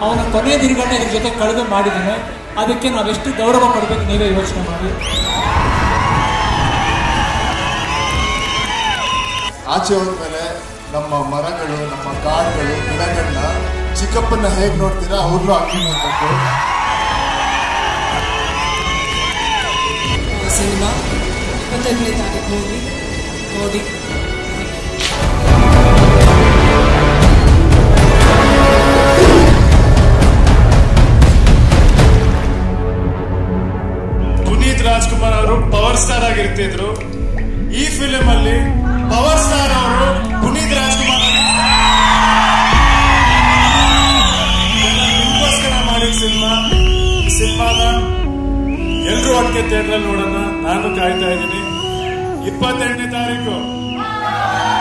ಅವನ ಕೊನೆ ದಿನಗಳನ್ನ ಇದ್ರ ಜೊತೆ ಕಳೆದು ಮಾಡಿದ್ದಾನೆ ಅದಕ್ಕೆ ನಾವೆಷ್ಟು ಗೌರವ ಕೊಡಬೇಕು ನೀವೇ ಯೋಚನೆ ಮಾಡಿ ಆಚೆ ಹೋದ್ಮೇಲೆ ನಮ್ಮ ಮರಗಳು ನಮ್ಮ ಕಾಡುಗಳು ಗಿಡಗಳನ್ನ ಚಿಕ್ಕಪ್ಪನ ಹೇಗ್ ನೋಡ್ತೀರಾ ಅವ್ರನ್ನೂ ಹಂಗೆ ನೋಡ್ಬೇಕು ಸಿನಿಮಾ ಇಪ್ಪತ್ತೆಂಟನೇ ತಾರೀಕು ಹೋಗಿ ನೋಡಿ ಪುನೀತ್ ರಾಜ್ಕುಮಾರ್ ಅವರು ಪವರ್ ಸ್ಟಾರ್ ಆಗಿರ್ತಿದ್ರು ಈ ಫಿಲಿಂ ಅಲ್ಲಿ ಪವರ್ ಸ್ಟಾರ್ ಅವರು ಪುನೀತ್ ರಾಜ್ಕುಮಾರ್ ಆಗಿ- ಇದೆಲ್ಲ ನಿಮ್ಗೋಸ್ಕರ ಮಾಡಿದ ಸಿನಿಮಾ ಈ ಸಿನಿಮಾನ ಎಲ್ರೂ ಒಟ್ಟಿಗೆ ಥಿಯೇಟರ್ ನೋಡೋಣ ನಾನು ಕಾಯ್ತಾ ಇದ್ದೀನಿ ಇಪ್ಪತ್ತೆಂಟನೇ ತಾರೀಕು